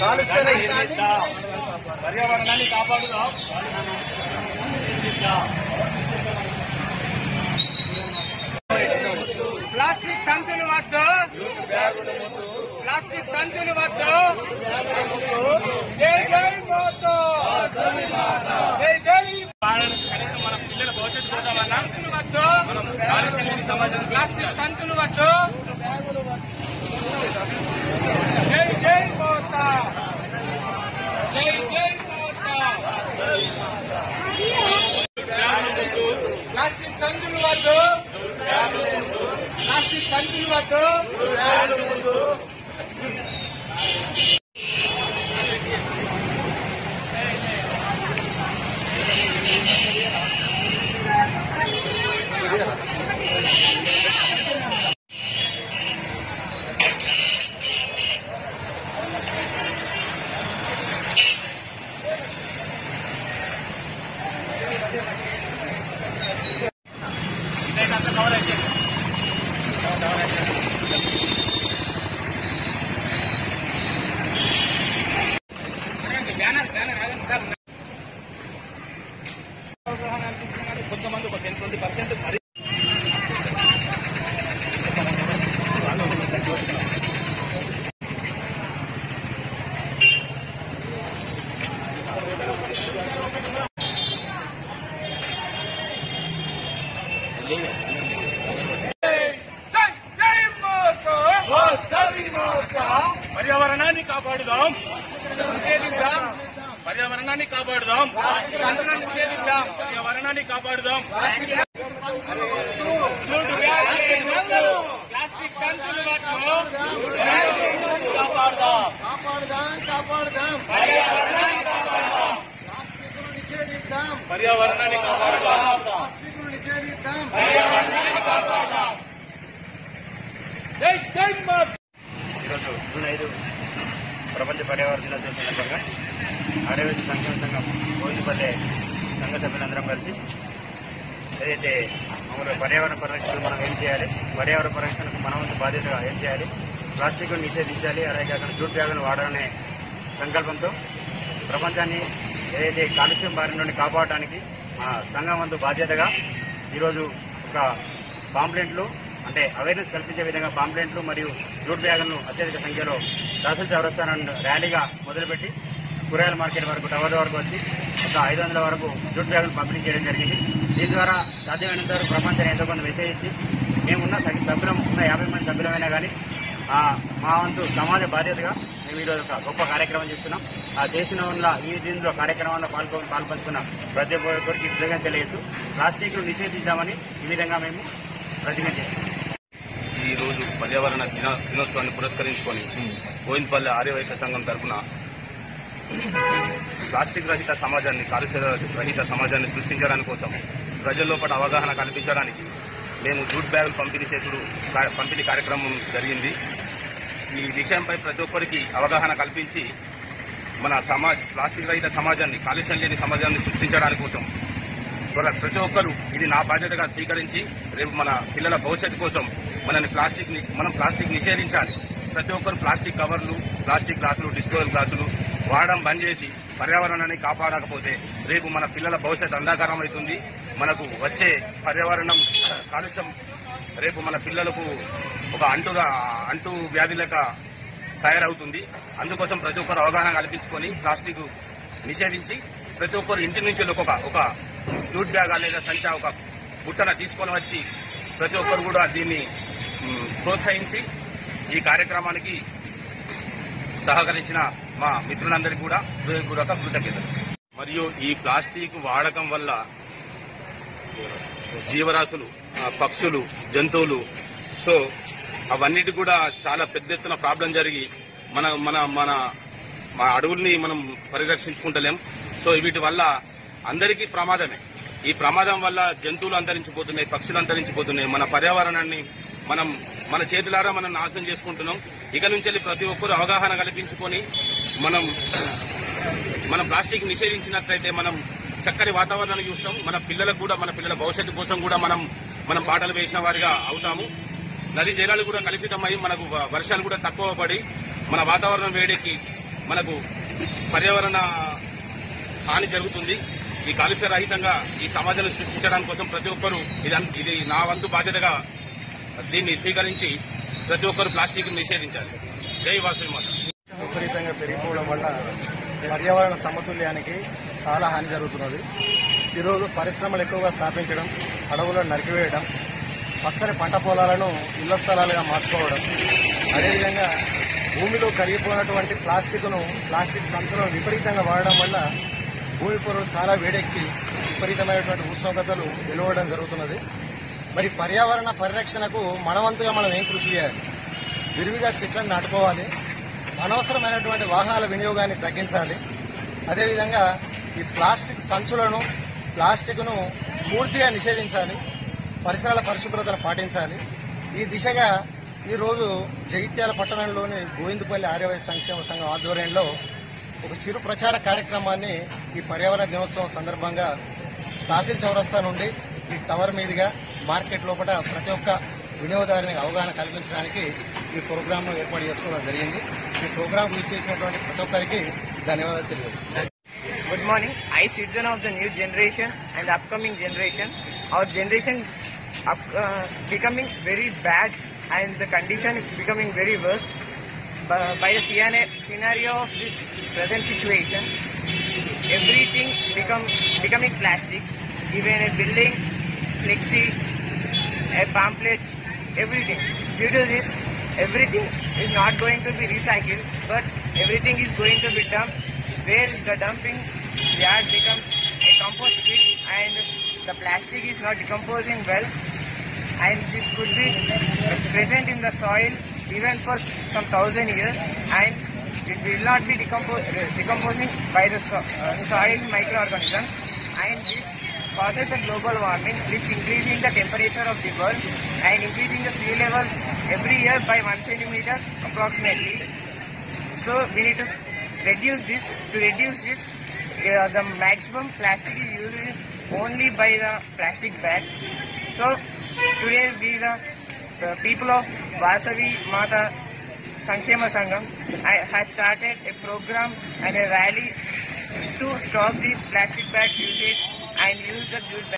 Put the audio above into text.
పర్యావరణాన్ని కాపాడుదాం ప్లాస్టిక్ సంచులు వద్దు ప్లాస్టిక్ సంచులు వద్దు జై జై మోతో జై జై కనీసం మన పిల్లల భవిష్యత్తు కోసమన్నా సంచులు వద్దు మనం కాలుష్యం లేని సమాజం ప్లాస్టిక్ సంచులు వద్దు జై జై మోతా జై జై మోతా ప్లాస్టిక్ సంచులు వద్దు ప్లాస్టిక్ సంచులు వద్దు బ్యానర్ బ్యానర్ ఆగండి సార్ కొంతమంది ఒక టెన్ ట్వంటీ పర్సెంట్ మరి పర్యావరణాన్ని కాపాడుదాం నిషేధిద్దాం పర్యావరణాన్ని కాపాడుదాం సంచులను నిషేధిద్దాం పర్యావరణాన్ని కాపాడుదాం జూటు బ్యాగులు వద్దు. ప్లాస్టిక్ సంచులు వద్దు కాపాడుదాం కాపాడుదాం కాపాడుదాం పర్యావరణాన్ని కాపాడుదాం ప్లాస్టిక్ను నిషేధిద్దాం పర్యావరణాన్ని కాపాడుదాం ప్లాస్టిక్ను నిషేధిద్దాం పర్యావరణాన్ని కాపాడుదాం జై జై మోదీ ఈరోజు జూన్ ఐదు ప్రపంచ పర్యావరణ దినోత్సవం సందర్భంగా ఆడవేసి సంక్షేమ సంఘం గోవిందపల్లె సంఘ సభ్యులందరం కలిసి ఏదైతే మామూలుగా పర్యావరణ పరిరక్షణ మనం ఏం చేయాలి పర్యావరణ పరిరక్షణకు మన వంతు బాధ్యతగా ఏం చేయాలి ప్లాస్టిక్ నిషేధించాలి అలాగే కాకుండా జూట్ బ్యాగులు వాడాలనే సంకల్పంతో ప్రపంచాన్ని ఏదైతే కాలుష్యం బారి నుండి కాపాడటానికి మా సంఘం వంతు బాధ్యతగా ఈరోజు ఒక పాంప్లెంట్లు అంటే అవేర్నెస్ కల్పించే విధంగా పాంప్లెంట్లు మరియు జూట్ బ్యాగులను అత్యధిక సంఖ్యలో దాసల్ చౌరస్తా నుండి ర్యాలీగా మొదలుపెట్టి కూరగాయల మార్కెట్ వరకు టవర్ వరకు వచ్చి ఒక ఐదు వందల వరకు జూట్ బ్యాగులు పంపిణీ చేయడం జరిగింది దీని ద్వారా సాధ్యమైనంత వరకు ప్రపంచాన్ని ఎంతో కొంత విషయించి మేమున్న సగ- సభ్యులం ఉన్న యాభై మంది సభ్యులమైనా కానీ ఆ, మా వంతు సమాజ బాధ్యతగా మేము ఈరోజు ఒక గొప్ప కార్యక్రమం చేస్తున్నాం ఆ చేసిన వల్ల ఈ దీనిలో కార్యక్రమంలో పాల్గొ పాల్పంచుకున్న ప్రతి ఒక్కరికి కృతజ్ఞత తెలియజేస్తూ ప్లాస్టిక్ ను నిషేధిద్దామని ఈ విధంగా మేము ప్రతిజ్ఞ చేస్తున్నాం ఈ రోజు పర్యావరణ దిన దినోత్సవాన్ని పురస్కరించుకొని గోవిందపల్లి ఆర్యవైశ్య సంఘం తరఫున ప్లాస్టిక్ రహిత సమాజాన్ని కాలుష్య రహిత సమాజాన్ని సృష్టించడానికి కోసం ప్రజల్లో పాటు అవగాహన కల్పించడానికి మేము జూట్ బ్యాగులు పంపిణీ చేసుడు కా- పంపిణీ కార్యక్రమం జరిగింది ఈ విషయంపై ప్రతి ఒక్కరికి అవగాహన కల్పించి మన సమాజ్ ప్లాస్టిక్ రహిత సమాజాన్ని కాలుష్యం లేని సమాజాన్ని సృష్టించడానికి కోసం ప్ర- ప్రతి ఒక్కరు ఇది నా బాధ్యతగా స్వీకరించి రేపు మన పిల్లల భవిష్యత్తు కోసం మనని ప్లాస్టిక్ ని- మనం ప్లాస్టిక్ నిషేధించాలి ప్రతి ఒక్కరు ప్లాస్టిక్ కవర్లు ప్లాస్టిక్ గ్లాసులు డిస్పోజల్ గ్లాసులు వాడడం బంద్ చేసి పర్యావరణాన్ని కాపాడకపోతే రేపు మన పిల్లల భవిష్యత్తు అంధకారం అవుతుంది మనకు వచ్చే పర్యావరణం కాలుష్యం రేపు మన పిల్లలకు ఒక అంటు అంటు వ్యాధి లెక్క తయారవుతుంది అందుకోసం ప్రతి ఒక్కరు అవగాహన కల్పించుకొని ప్లాస్టిక్ నిషేధించి ప్రతి ఒక్కరు ఇంటి నుంచి ఒక ఒక జూట్ బ్యాగ్ లేదా సంచా ఒక బుట్టన తీసుకొని వచ్చి ప్రతి ఒక్కరు కూడా దీన్ని మ్, ప్రోత్సహించి ఈ కార్యక్రమానికి సహకరించిన మా మిత్రులందరికీ కూడా హృదయపూర్వక కృతజ్ఞతలు మరియు ఈ ప్లాస్టిక్ వాడకం వల్ల జీవరాశులు ఆ, పక్షులు జంతువులు సో అవన్నిటి కూడా చాలా పెద్ద ఎత్తున ప్రాబ్లం జరిగి మన మన మన మా అడవుల్ని మనం పరిరక్షించుకుంటలేం సో వీటి వల్ల అందరికీ ప్రమాదమే ఈ ప్రమాదం వల్ల జంతువులు అంతరించిపోతున్నాయి పక్షులు అంతరించిపోతున్నాయి మన పర్యావరణాన్ని మనం మన చేతులారా మనం నాశనం చేసుకుంటున్నాం ఇక నుంచి వెళ్ళి ప్రతి ఒక్కరూ అవగాహన కల్పించుకొని మనం మనం ప్లాస్టిక్ నిషేధించినట్లయితే మనం చక్కని వాతావరణాన్ని చూస్తాం మన పిల్లలకు కూడా మన పిల్లల భవిష్యత్తు కోసం కూడా మనం మనం బాటలు వేసిన వారిగా అవుతాము నది జలాలు కూడా కలుషితమై మనకు వ- వర్షాలు కూడా తక్కువ పడి మన వాతావరణం వేడికి మనకు పర్యావరణ హాని జరుగుతుంది ఈ కాలుష్య రహితంగా ఈ సమాజాన్ని సృష్టించడానికి కోసం ప్రతి ఒక్కరూ ఇది అన్- ఇది నా వంతు బాధ్యతగా దీన్ని స్వీకరించి ప్రతి ఒక్కరూ ప్లాస్టిక్ నిషేధించాలి జై వాసవి మాత విపరీతంగా పెరిగిపోవడం వల్ల పర్యావరణ సమతుల్యానికి చాలా హాని జరుగుతున్నది ఈరోజు పరిశ్రమలు ఎక్కువగా స్థాపించడం అడవులను నరికివేయడం పచ్చని పంట పొలాలను ఇళ్ల స్థలాలుగా మార్చుకోవడం అదేవిధంగా భూమిలో కరిగిపోయినటువంటి ప్లాస్టిక్ను ప్లాస్టిక్ సంచులను విపరీతంగా వాడడం వల్ల భూమి పొరలు చాలా వేడెక్కి విపరీతమైనటువంటి ఉష్ణోగ్రతలు వెలువడడం జరుగుతున్నది మరి పర్యావరణ పరిరక్షణకు మనవంతుగా మనం ఏం కృషి చేయాలి విరివిగా చెట్లను నాటుకోవాలి అనవసరమైనటువంటి వాహనాల వినియోగాన్ని తగ్గించాలి అదేవిధంగా ఈ ప్లాస్టిక్ సంచులను ప్లాస్టిక్ను పూర్తిగా నిషేధించాలి పరిసరాల పరిశుభ్రతను పాటించాలి ఈ దిశగా ఈరోజు జగిత్యాల పట్టణంలోని గోవిందపల్లి ఆర్యవైశ్య సంక్షేమ సంఘం ఆధ్వర్యంలో ఒక చిరు ప్రచార కార్యక్రమాన్ని ఈ పర్యావరణ దినోత్సవం సందర్భంగా తహసీల్ చౌరస్తా నుండి ఈ టవర్ మీదుగా మార్కెట్ లోపల ప్రతి ఒక్క వినియోగదారునికి అవగాహన కల్పించడానికి ఈ ప్రోగ్రాంను ఏర్పాటు చేసుకోవడం జరిగింది ఈ ప్రోగ్రాంకు ఇచ్చేసినటువంటి ప్రతి ఒక్కరికి ధన్యవాదాలు తెలియజేస్తున్నాను Good morning. I, citizen of the new generation and upcoming generation, our generation up, uh, becoming very bad and the condition is becoming very worst by, by the scena- scenario of this present situation. Everything become becoming plastic. Even a building, flexi, a pamphlet, everything. Due to this, everything is not going to be recycled, but everything is going to be dumped where the dumping yard becomes a compost pit and the plastic is not decomposing well and this could be present in the soil even for some thousand years and it will not be decompo- uh, decomposing by the so- uh, soil microorganisms and this causes a global warming which increasing the temperature of the world and increasing the sea level every year by one centimeter approximately so we need to reduce this. To reduce this, uh, the maximum plastic is used only by the plastic bags. So today we the, the people of Vasavi Mata Sankshema Sangam I, has started a program and a rally to stop the plastic bags usage and use the jute bags.